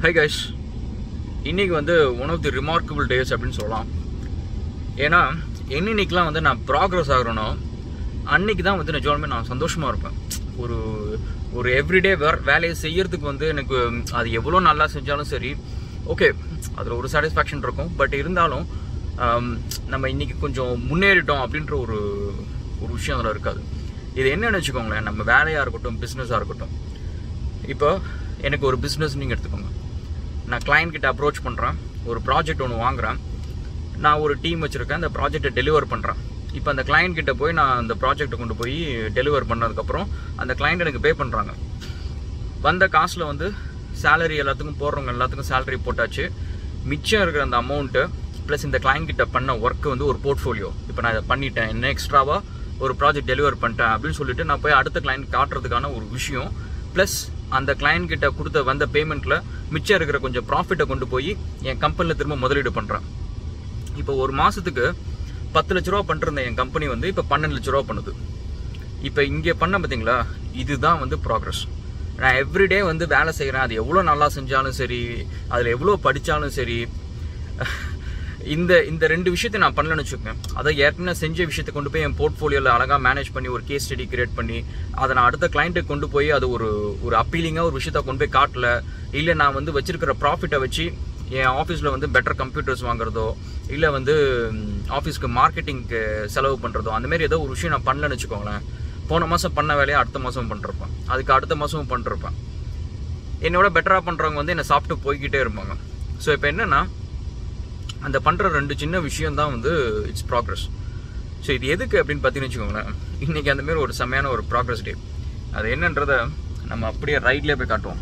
high guys இன்னைக்கு வந்து one of the remarkable days அப்படின்னு சொல்லலாம் ஏன்னா என்னன்னைக்கெலாம் வந்து நான் ப்ராக்ரஸ் ஆகிறேனோ அன்னைக்கு தான் வந்து நிஜமாலுமே நான் சந்தோஷமாக இருப்பேன் ஒரு ஒரு எவ்ரிடே வே வேலையை செய்யறதுக்கு வந்து எனக்கு அது எவ்வளோ நல்லா செஞ்சாலும் சரி ஓகே அதில் ஒரு சாட்டிஸ்ஃபேக்ஷன் இருக்கும் பட் இருந்தாலும் ஆம், நம்ம இன்னைக்கு கொஞ்சம் முன்னேறிட்டோம் அப்படின்ற ஒரு ஒரு விஷயம் அதில் இருக்காது இது என்னன்னு வச்சுக்கோங்களேன் நம்ம வேலையாக இருக்கட்டும் பிஸ்னஸாக இருக்கட்டும் இப்போ எனக்கு ஒரு பிஸ்னஸ் நீங்கள் எடுத்துக்கோங்க நான் கிளைண்ட் கிட்ட அப்ரோச் பண்ணுறேன் ஒரு ப்ராஜெக்ட் ஒன்று வாங்குறேன் நான் ஒரு டீம் வச்சுருக்கேன் அந்த ப்ராஜெக்டை டெலிவர் பண்ணுறேன் இப்போ அந்த கிளைண்ட் கிட்ட போய் நான் அந்த ப்ராஜெக்ட்டை கொண்டு போய் டெலிவர் பண்ணதுக்கப்புறம் அந்த கிளைண்ட் எனக்கு பே பண்ணுறாங்க வந்த காசில் வந்து சேலரி எல்லாத்துக்கும் போடுறவங்க எல்லாத்துக்கும் சேலரி போட்டாச்சு மிச்சம் இருக்கிற அந்த அமௌண்ட்டு ப்ளஸ் இந்த கிளைண்ட் கிட்ட பண்ண ஒர்க்கு வந்து ஒரு போர்ட்ஃபோலியோ இப்போ நான் இதை பண்ணிட்டேன் என்ன எக்ஸ்ட்ராவாக ஒரு ப்ராஜெக்ட் டெலிவர் பண்ணிட்டேன் அப்படின்னு சொல்லிட்டு நான் போய் அடுத்த கிளைண்ட் காட்டுறதுக்கான ஒரு விஷயம் ப்ளஸ் அந்த கிளைண்ட் கிட்ட கொடுத்த வந்த பேமெண்ட்டில் மிச்சம் இருக்கிற கொஞ்சம் ப்ராஃபிட்டை கொண்டு போய் என் கம்பெனியில் திரும்ப முதலீடு பண்ணுறேன் இப்போ ஒரு மாதத்துக்கு பத்து லட்ச ரூபா பண்ணிருந்த என் கம்பெனி வந்து இப்போ பன்னெண்டு லட்ச ரூபா பண்ணுது இப்போ இங்கே பண்ண பார்த்தீங்களா இதுதான் வந்து ப்ராக்ரஸ் நான் எவ்ரிடே வந்து வேலை செய்கிறேன் அது எவ்வளோ நல்லா செஞ்சாலும் சரி அதில் எவ்வளோ படித்தாலும் சரி இந்த இந்த ரெண்டு விஷயத்தை நான் பண்ணலன்னு வச்சுக்கோங்க அதை ஏற்கனவே செஞ்ச விஷயத்தை கொண்டு போய் என் போர்ட்ஃபோலியோவில் அழகாக மேனேஜ் பண்ணி ஒரு கேஸ் ஸ்டடி கிரியேட் பண்ணி அதை நான் அடுத்த கிளைண்ட்டுக்கு கொண்டு போய் அது ஒரு ஒரு அப்பீலிங்காக ஒரு விஷயத்த கொண்டு போய் காட்டல இல்லை நான் வந்து வச்சிருக்கிற ப்ராஃபிட்டை வச்சு என் ஆஃபீஸில் வந்து பெட்டர் கம்ப்யூட்டர்ஸ் வாங்குறதோ இல்லை வந்து ஆஃபீஸ்க்கு மார்க்கெட்டிங்க்கு செலவு பண்ணுறதோ அந்த மாதிரி ஏதோ ஒரு விஷயம் நான் பண்ணலன்னு வச்சுக்கோங்களேன் போன மாதம் பண்ண வேலையை அடுத்த மாதம் பண்ணிருப்பேன் அதுக்கு அடுத்த மாதமும் பண்ணிருப்பேன் என்னோட பெட்டராக பண்ணுறவங்க வந்து என்னை சாப்பிட்டு போய்கிட்டே இருப்பாங்க ஸோ இப்போ என்னன்னா அந்த பண்ணுற ரெண்டு சின்ன விஷயம் தான் வந்து இட்ஸ் ப்ராக்ரஸ் ஸோ இது எதுக்கு அப்படின்னு பார்த்தீங்கன்னு வச்சுக்கோங்களேன் இன்றைக்கி அந்த மாதிரி ஒரு செம்மையான ஒரு ப்ராக்ரஸ் டே அது என்னன்றத நம்ம அப்படியே ரைட்லேயே போய் காட்டுவோம்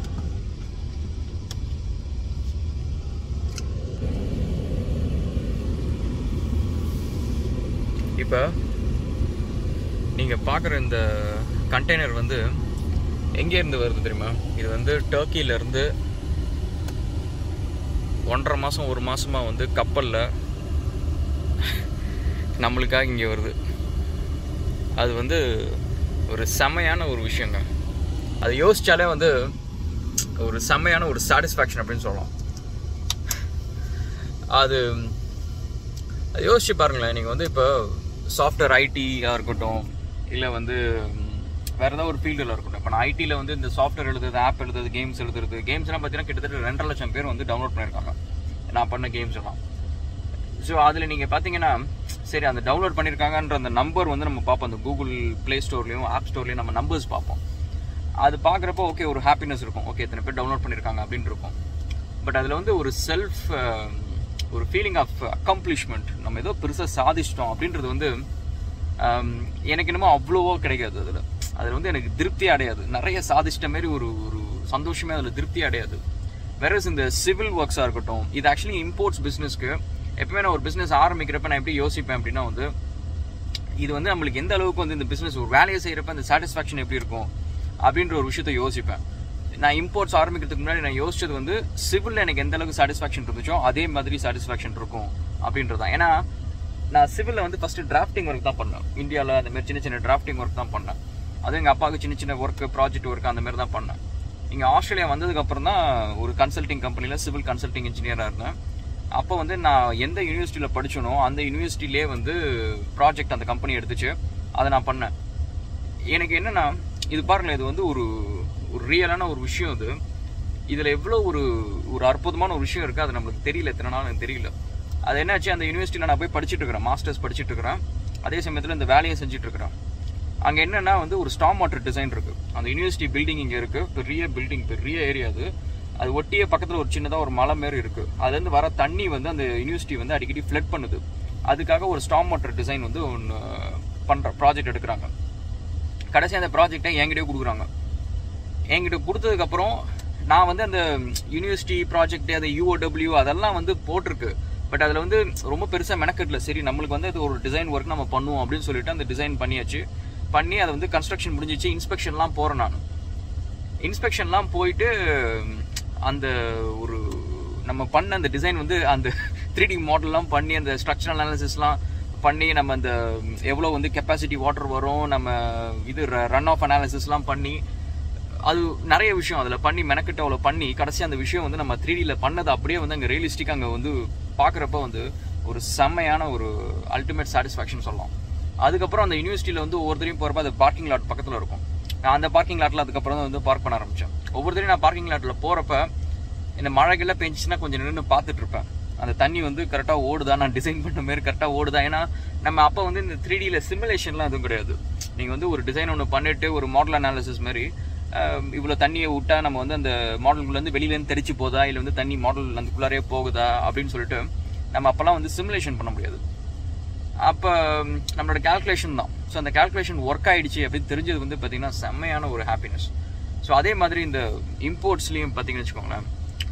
இப்போ நீங்கள் பார்க்குற இந்த கண்டெய்னர் வந்து எங்கேருந்து வருது தெரியுமா இது வந்து டர்க்கியிலேருந்து ஒன்றரை மாதம் ஒரு மாதமாக வந்து கப்பலில் நம்மளுக்காக இங்கே வருது அது வந்து ஒரு செமையான ஒரு விஷயங்க அது யோசிச்சாலே வந்து ஒரு செமையான ஒரு சாட்டிஸ்ஃபேக்ஷன் அப்படின்னு சொல்லலாம் அது அது யோசிச்சு பாருங்களேன் நீங்கள் வந்து இப்போ சாஃப்ட்வேர் ஐடியாக இருக்கட்டும் இல்லை வந்து ம், வேற ஏதாவது ஒரு ஃபீல்டில் இருக்கட்டும் இப்போ நான் ஐடியில் வந்து இந்த சாஃப்ட்வேர் எழுதுறது ஆப் எழுதுறது கேம்ஸ் எழுதுறது கேம்ஸ்லாம் பார்த்தீங்கன்னா கிட்டத்தட்ட ரெண்டரை லட்சம் பேர் வந்து டவுன்லோட் பண்ணியிருக்காங்க நான் பண்ண கேம்ஸ் எல்லாம் ஸோ அதில் நீங்கள் பார்த்தீங்கன்னா சரி அந்த டவுன்லோட் பண்ணியிருக்காங்கன்ற அந்த நம்பர் வந்து நம்ம பார்ப்போம் அந்த கூகுள் ப்ளே ஸ்டோர்லேயும் ஆப் ஸ்டோர்லேயும் நம்ம நம்பர்ஸ் பார்ப்போம் அது பார்க்குறப்போ ஓகே ஒரு ஹாப்பினஸ் இருக்கும் ஓகே இத்தனை பேர் டவுன்லோட் பண்ணியிருக்காங்க அப்படின்னு இருக்கும் பட் அதில் வந்து ஒரு செல்ஃப் ஒரு ஃபீலிங் ஆஃப் அக்கம்ப்ளிஷ்மெண்ட் நம்ம ஏதோ பெருசாக சாதிச்சிட்டோம் அப்படின்றது வந்து ஆம், எனக்கு என்னமோ அவ்வளோவோ கிடைக்காது அதில் அதில் வந்து எனக்கு திருப்தி அடையாது நிறைய சாதிச்சிட்ட மாதிரி ஒரு ஒரு சந்தோஷமே அதில் திருப்தி அடையாது வேற இந்த சிவில் ஒர்க்ஸாக இருக்கட்டும் இது ஆக்சுவலி இம்போர்ட்ஸ் பிஸ்னஸ்க்கு எப்பவுமே நான் ஒரு பிஸ்னஸ் ஆரம்பிக்கிறப்ப நான் எப்படி யோசிப்பேன் அப்படின்னா வந்து இது வந்து நம்மளுக்கு எந்த அளவுக்கு வந்து இந்த பிஸ்னஸ் ஒரு வேலையை செய்கிறப்ப அந்த சாட்டிஸ்ஃபேக்ஷன் எப்படி இருக்கும் அப்படின்ற ஒரு விஷயத்த யோசிப்பேன் நான் இம்போர்ட்ஸ் ஆரம்பிக்கிறதுக்கு முன்னாடி நான் யோசிச்சது வந்து சிவில் எனக்கு எந்த அளவுக்கு சாட்டிஸ்ஃபேக்ஷன் இருந்துச்சோ அதே மாதிரி சாட்டிஸ்ஃபேக்ஷன் இருக்கும் அப்படின்றது தான் ஏன்னா நான் சிவிலில் வந்து ஃபர்ஸ்ட் டிராஃப்டிங் ஒர்க் தான் பண்ணேன் இந்தியாவில் அந்த மாதிரி சின்ன சின்ன டிராஃப்டிங் ஒர்க் தான் பண்ணேன் அதுவும் எங்கள் அப்பாவுக்கு சின்ன சின்ன ஒர்க் ப்ராஜெக்ட் ஒர்க் அந்த மாதிரி தான் பண்ணேன் இங்கே ஆஸ்திரேலியா வந்ததுக்கு அப்புறம் தான் ஒரு கன்சல்டிங் கம்பெனியில் சிவில் கன்சல்டிங் இன்ஜினியராக இருந்தேன் அப்போ வந்து நான் எந்த யூனிவர்சிட்டியில் படிச்சனோ அந்த யூனிவர்சிட்டிலே வந்து ப்ராஜெக்ட் அந்த கம்பெனி எடுத்துச்சு அதை நான் பண்ணேன் எனக்கு என்னன்னா இது பாருங்களேன் இது வந்து ஒரு ஒரு ரியலான ஒரு விஷயம் இது இதில் எவ்வளோ ஒரு ஒரு அற்புதமான ஒரு விஷயம் இருக்குது அது நம்மளுக்கு தெரியல இத்தனை நாள் எனக்கு தெரியல அது என்னாச்சு அந்த யூனிவர்சிட்டியில் நான் போய் படிச்சுட்டு இருக்கிறேன் மாஸ்டர்ஸ் படிச்சுட்டு இருக்கிறேன் அதே சமயத்தில் இந்த வேலையை செஞ்சுட்டு இருக்கிறேன் அங்கே என்னன்னா வந்து ஒரு ஸ்டாம் வாட்டர் டிசைன் இருக்கு அந்த யூனிவர்சிட்டி பில்டிங் இங்கே இருக்கு பெரிய பில்டிங் பெரிய ஏரியா அது அது ஒட்டிய பக்கத்தில் ஒரு சின்னதாக ஒரு மலை மாரி இருக்கு அதுலேருந்து வர தண்ணி வந்து அந்த யூனிவர்சிட்டி வந்து அடிக்கடி ஃப்ளட் பண்ணுது அதுக்காக ஒரு ஸ்டாம் வாட்டர் டிசைன் வந்து ஒன்று பண்ணுற ப்ராஜெக்ட் எடுக்கிறாங்க கடைசி அந்த ப்ராஜெக்டை என்கிட்டயே கொடுக்குறாங்க என்கிட்ட கொடுத்ததுக்கப்புறம் நான் வந்து அந்த யூனிவர்சிட்டி ப்ராஜெக்ட் அந்த யூஓடபிள்யூ அதெல்லாம் வந்து போட்டிருக்கு பட் அதில் வந்து ரொம்ப பெருசாக மெனக்கெட்டல சரி நம்மளுக்கு வந்து அது ஒரு டிசைன் ஒர்க் நம்ம பண்ணுவோம் அப்படின்னு சொல்லிட்டு அந்த டிசைன் பண்ணியாச்சு பண்ணி அதை வந்து கன்ஸ்ட்ரக்ஷன் முடிஞ்சிச்சு இன்ஸ்பெக்ஷன்லாம் போகிறேன் நான் இன்ஸ்பெக்ஷன்லாம் போயிட்டு அந்த ஒரு நம்ம பண்ண அந்த டிசைன் வந்து அந்த த்ரீ டி மாடல்லாம் பண்ணி அந்த ஸ்ட்ரக்சரல் அனாலிசிஸ்லாம் பண்ணி நம்ம அந்த எவ்வளோ வந்து கெப்பாசிட்டி வாட்டர் வரும் நம்ம இது ரன் ஆஃப் அனாலிசிஸ்லாம் பண்ணி அது நிறைய விஷயம் அதில் பண்ணி மெனக்கிட்ட அவ்வளோ பண்ணி கடைசி அந்த விஷயம் வந்து நம்ம த்ரீ டியில் பண்ணதை அப்படியே வந்து அங்கே ரியலிஸ்டிக்காக அங்கே வந்து பார்க்குறப்ப வந்து ஒரு செம்மையான ஒரு அல்டிமேட் சாட்டிஸ்ஃபேக்ஷன் சொல்லலாம் அதுக்கப்புறம் அந்த யூனிவர்சிட்டியில் வந்து ஒவ்வொருத்தரையும் போகிறப்ப அது பார்க்கிங் லாட் பக்கத்தில் இருக்கும் நான் அந்த பார்க்கிங் லாட்டில் அதுக்கப்புறம் தான் வந்து பார்க் பண்ண ஆரம்பித்தேன் ஒவ்வொருத்தரையும் நான் பார்க்கிங் லாட்டில் போகிறப்ப இந்த மழைகள்லாம் பெஞ்சிச்சுன்னா கொஞ்சம் நின்று பார்த்துட்டு இருப்பேன் அந்த தண்ணி வந்து கரெக்டாக ஓடுதா நான் டிசைன் பண்ண மாதிரி கரெக்டாக ஓடுதா ஏன்னா நம்ம அப்போ வந்து இந்த த்ரீ டியில் சிமுலேஷன்லாம் எதுவும் கிடையாது நீங்கள் வந்து ஒரு டிசைன் ஒன்று பண்ணிட்டு ஒரு மாடல் அனாலிசிஸ் மாதிரி இவ்வளோ தண்ணியை விட்டா நம்ம வந்து அந்த மாடலுக்குள்ளேருந்து வெளியிலேருந்து தெரிச்சு போதா இல்லை வந்து தண்ணி மாடல் அந்தக்குள்ளாரே போகுதா அப்படின்னு சொல்லிட்டு நம்ம அப்போல்லாம் வந்து சிமுலேஷன் பண்ண முடியாது அப்போ நம்மளோட கால்குலேஷன் தான் ஸோ அந்த கால்குலேஷன் ஒர்க் ஆயிடுச்சு அப்படின்னு தெரிஞ்சது வந்து பார்த்தீங்கன்னா செம்மையான ஒரு ஹாப்பினஸ் ஸோ அதே மாதிரி இந்த இம்போர்ட்ஸ்லேயும் பார்த்தீங்கன்னு வச்சுக்கோங்களேன்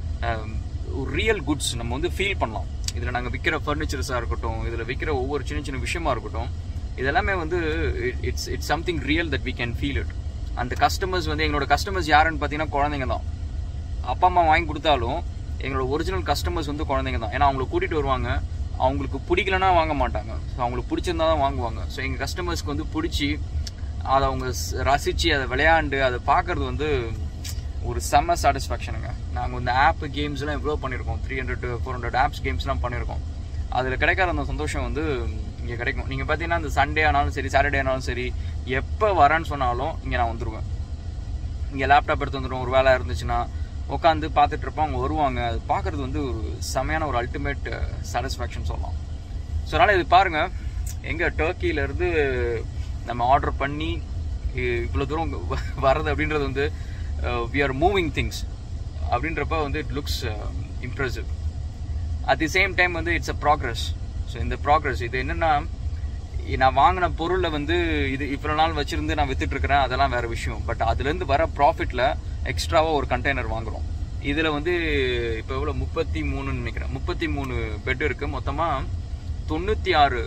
ஒரு ரியல் குட்ஸ் நம்ம வந்து ஃபீல் பண்ணலாம் இதில் நாங்கள் விற்கிற ஃபர்னிச்சர்ஸாக இருக்கட்டும் இதில் விற்கிற ஒவ்வொரு சின்ன சின்ன விஷயமா இருக்கட்டும் இதெல்லாமே வந்து it's it's something real that we can feel it அந்த கஸ்டமர்ஸ் வந்து எங்களோட கஸ்டமர்ஸ் யாருன்னு பார்த்தீங்கன்னா குழந்தைங்க தான் அப்பா அம்மா வாங்கி கொடுத்தாலும் எங்களோட ஒரிஜினல் கஸ்டமர்ஸ் வந்து குழந்தைங்க தான் ஏன்னா அவங்கள கூட்டிகிட்டு வருவாங்க அவங்களுக்கு பிடிக்கலனா வாங்க மாட்டாங்க ஸோ அவங்களுக்கு பிடிச்சிருந்தா தான் வாங்குவாங்க ஸோ எங்கள் கஸ்டமர்ஸ்க்கு வந்து பிடிச்சி அதை அவங்க ரசித்து அதை விளையாண்டு அதை பார்க்குறது வந்து ஒரு செம்ம சாட்டிஸ்ஃபேக்ஷனுங்க நாங்கள் இந்த ஆப் கேம்ஸ்லாம் எவ்வளோ பண்ணியிருக்கோம் three hundred four hundred apps கேம்ஸ்லாம் பண்ணியிருக்கோம் அதில் கிடைக்காத அந்த சந்தோஷம் வந்து இங்கே கிடைக்கும் நீங்கள் பார்த்தீங்கன்னா இந்த சண்டே ஆனாலும் சரி சாட்டர்டே ஆனாலும் சரி எப்போ வரேன்னு சொன்னாலும் இங்கே நான் வந்துடுவேன் இங்கே லேப்டாப் எடுத்து வந்துடும் ஒரு வேலை இருந்துச்சுன்னா உட்காந்து பார்த்துட்டு இருப்போம் அவங்க வருவாங்க அது பார்க்குறது வந்து ஒரு செமையான ஒரு அல்டிமேட் சாட்டிஸ்ஃபேக்ஷன் சொல்லலாம் ஸோ அதனால் இது பாருங்கள் எங்கே டர்க்கியிலேருந்து நம்ம ஆர்டர் பண்ணி இவ்வளோ தூரம் வர்றது அப்படின்றது வந்து வி ஆர் மூவிங் திங்ஸ் அப்படின்றப்ப வந்து it looks impressive at the same time வந்து இட்ஸ் அ ப்ராக்ரஸ் ஸோ இந்த ப்ராக்ரஸ் இது என்னென்னா நான் வாங்கின பொருளை வந்து இது இவ்வளோ நாள் வச்சுருந்து நான் வித்துட்டு இருக்கிறேன் அதெல்லாம் வேற விஷயம் பட் அதுலேருந்து வர ப்ராஃபிட்டில் எக்ஸ்ட்ராவாக ஒரு கண்டெய்னர் வாங்குறோம் இதில் வந்து இப்போ எவ்வளோ முப்பத்தி மூணுன்னு நினைக்கிறேன் முப்பத்தி மூணு பெட் இருக்குது மொத்தமாக தொண்ணூற்றி ஆறு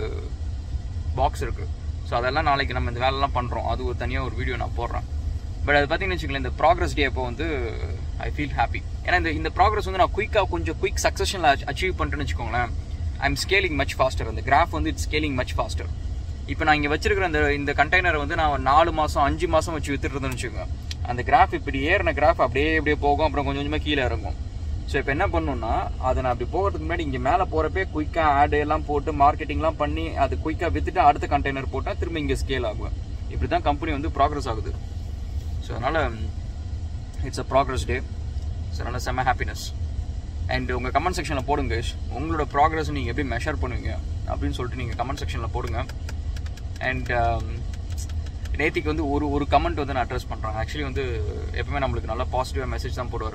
பாக்ஸ் இருக்குது ஸோ அதெல்லாம் நாளைக்கு நம்ம இந்த வேலைலாம் பண்ணுறோம் அது ஒரு தனியாக ஒரு வீடியோ நான் போடுறேன் பட் அது பார்த்தீங்கன்னு வச்சுக்கோங்களேன் இந்த ப்ராக்ரஸ் டே அப்போ வந்து ஐ ஃபீல் ஹாப்பி ஏன்னா இந்த இந்த ப்ராக்ரஸ் வந்து நான் குயிக்காக கொஞ்சம் குயிக் சக்ஸஷனில் அச்சீவ் பண்ணிட்டேன்னு வச்சுக்கோங்களேன் I am scaling much faster அந்த கிராஃப் வந்து இட்ஸ் ஸ்கேலிங் மச் ஃபாஸ்டர் இப்போ நான் இங்கே வச்சிருக்கிற இந்த இந்த கண்டெய்னரை வந்து நான் நாலு மாதம் அஞ்சு மாதம் வச்சு வித்துட்டு இருந்தேன்னு வச்சுக்கோங்க அந்த கிராஃப் இப்படி ஏறின கிராஃப் அப்படியே அப்படியே போகும் அப்புறம் கொஞ்சம் கொஞ்சமாக கீழே இறங்கும் ஸோ இப்போ என்ன பண்ணணும்னா அதை நான் அப்படி போகிறதுக்கு முன்னாடி இங்கே மேலே போகிறப்பே குயிக்காக ஆடு எல்லாம் போட்டு மார்க்கெட்டிங்லாம் பண்ணி அது குயிக்காக வித்துட்டு அடுத்த கண்டெய்னர் போட்டால் திரும்ப இங்கே ஸ்கேல் ஆகும் இப்படி தான் கம்பெனி வந்து ப்ராக்ரஸ் ஆகுது ஸோ அதனால் it's a progress day so அதனால் செம்ம ஹாப்பினஸ் அண்ட் உங்கள் கமெண்ட் செக்ஷனில் போடுங்க உங்களோட ப்ராக்ரஸ் நீங்கள் எப்படி மெஷர் பண்ணுவீங்க அப்படின்னு சொல்லிட்டு நீங்கள் கமெண்ட் செக்ஷனில் போடுங்க அண்ட் நேத்திக்கு வந்து ஒரு ஒரு கமெண்ட் வந்து நான் அட்ரஸ் பண்ணுறேன் ஆக்சுவலி வந்து எப்பவுமே நம்மளுக்கு நல்லா பாசிட்டிவாக மெசேஜ் தான் போடுவார்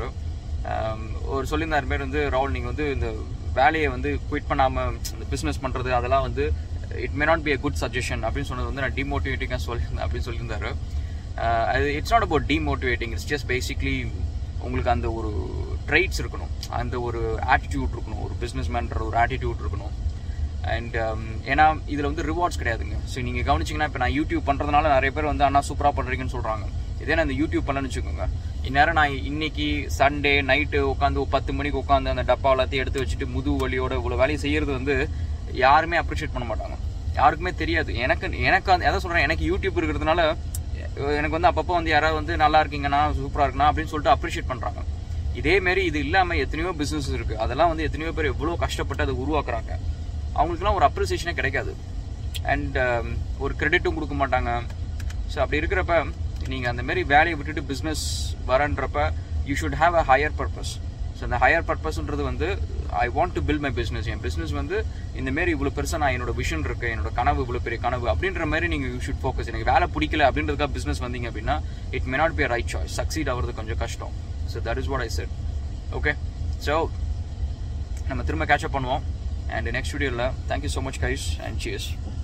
ஒரு சொல்லியிருந்தார் பேர் வந்து ராகுல் நீங்கள் வந்து இந்த வேலையை வந்து குவிட் பண்ணாமல் இந்த பிஸ்னஸ் பண்ணுறது அதெல்லாம் வந்து it may not be a good suggestion அப்படின்னு சொன்னது வந்து நான் டிமோட்டிவேட்டிங்காக சொல்லியிருந்தேன் அப்படின்னு சொல்லியிருந்தாரு அது it's not about demotivating it's just basically உங்களுக்கு அந்த ஒரு ட்ரைட்ஸ் இருக்கணும் அந்த ஒரு ஆட்டிடியூட் இருக்கணும் ஒரு பிஸ்னஸ் மேன்ற ஒரு ஆட்டிடியூட் இருக்கணும் அண்ட் ஏன்னா இதில் வந்து ரிவார்ட்ஸ் கிடையாதுங்க ஸோ நீங்கள் கவனிச்சிங்கன்னா இப்போ நான் யூடியூப் பண்ணுறதுனால நிறைய பேர் வந்து அண்ணா சூப்பராக பண்ணுறீங்கன்னு சொல்கிறாங்க இதே நான் இந்த யூடியூப் பண்ணலன்னு வச்சுக்கோங்க இந்நேரம் நான் இன்னைக்கு சண்டே நைட்டு உட்காந்து பத்து மணிக்கு உட்காந்து அந்த டப்பா எல்லாத்தையும் எடுத்து வச்சுட்டு முது வலியோட இவ்வளோ வேலையை செய்யறது வந்து யாருமே அப்ரிஷியேட் பண்ண மாட்டாங்க யாருக்குமே தெரியாது எனக்கு எனக்கு அந்த எதை சொல்கிறேன் எனக்கு யூடியூப் இருக்கிறதுனால எனக்கு வந்து அப்பப்போ வந்து யாராவது வந்து நல்லா இருக்கீங்கண்ணா சூப்பராக இருக்குண்ணா அப்படின்னு சொல்லிட்டு அப்ரிஷியேட் பண்ணுறாங்க இதேமாரி இது இல்லாமல் எத்தனையோ பிஸ்னஸ் இருக்குது அதெல்லாம் வந்து எத்தனையோ பேர் எவ்வளோ கஷ்டப்பட்டு அதை உருவாக்குறாங்க அவங்களுக்குலாம் ஒரு அப்ரிசியேஷனே கிடைக்காது அண்ட் ஒரு கிரெடிட்டும் கொடுக்க மாட்டாங்க ஸோ அப்படி இருக்கிறப்ப நீங்கள் அந்த மாதிரி வேலையை விட்டுட்டு பிஸ்னஸ் வரன்றப்ப you should have a higher purpose so அந்த ஹையர் பர்பஸ்ன்றது வந்து I want to build my business என் பிஸ்னஸ் வந்து இந்த மாரி இவ்வளோ பெருசாக நான் என்னோட விஷன் இருக்கு என்னோட கனவு இவ்வளோ பெரிய கனவு அப்படின்ற மாதிரி நீங்கள் யூ ஷுட் ஃபோக்கஸ் எனக்கு வேலை பிடிக்கல அப்படின்றதுக்காக பிஸ்னஸ் வந்தீங்க அப்படின்னா it may not be right choice succeed ஆகிறது கொஞ்சம் கஷ்டம் so that is what I said okay so நம்ம திரும்ப கேட்சப் பண்ணுவோம் அண்ட் நெக்ஸ்ட் வீடியோவில் thank you so much guys and cheers